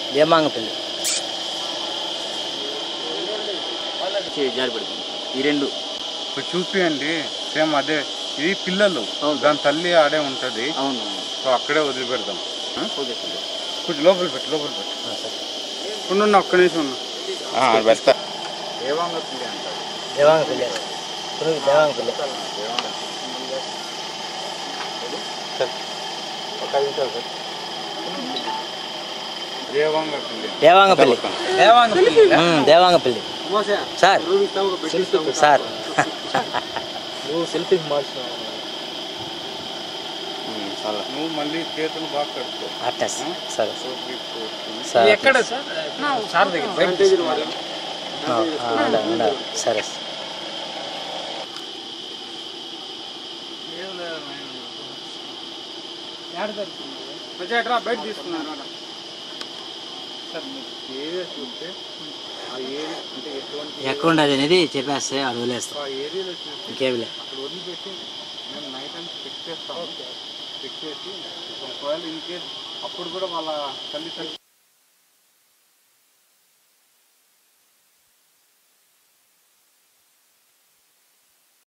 దేమాంగపల్లి జారి పడుతుంది ఈ రెండు ఇప్పుడు చూపియండి సేమ్ అదే ఇది పిల్లలు అవును. దాని తల్లి ఆడే ఉంటది అవును సో అక్కడే వదిలిపెడదాం ఆ? ఓకే సార్ కొంచెం లోపల పెట్టు లోపల పెట్టు ఉండు ఒక్క నిమిషం ఉన్నా పెడతా ఏవాంగ పిల్లి అంటారు దేవాంగపల్లి పురుగు దేవాంగపల్లి ఒక ఐదు నిమిషాలు సార్ దేవాంగ పిల్లి దేవాంగపల్లి ఉమ్, దేవాంగపల్లి సార్ సార్ నువ్వు సెల్ఫీ మార్చున్నావు నువ్వు మళ్ళీ చేతులు బాగా కట్టుకో అట్టా సార్ సరే సోప్ తీసుకోవచ్చు. సార్ ఎక్కడ సార్ సార్ దగ్గర ఆ, ఆ, ఉండాలి, ఉండాలి. సరే సార్ బయట తీసుకున్నారు సార్ మీకు ఏరియా చూస్తే ఆ ఏరియా అంటే ఎటువంటి ఎక్కడ ఉండదు అనేది చెప్పేస్తే అక్కడ వదిలేస్తాం ఆ ఏరియాలో చూస్తే ఇంకేమిలే అక్కడ వదిలిపెట్టి మేము నైట్ అంతా చెక్ చేస్తాము చెక్ చేసి ఒకవేళ ఇన్ కేస్ అప్పుడు కూడా వాళ్ళ తల్లి తల్లి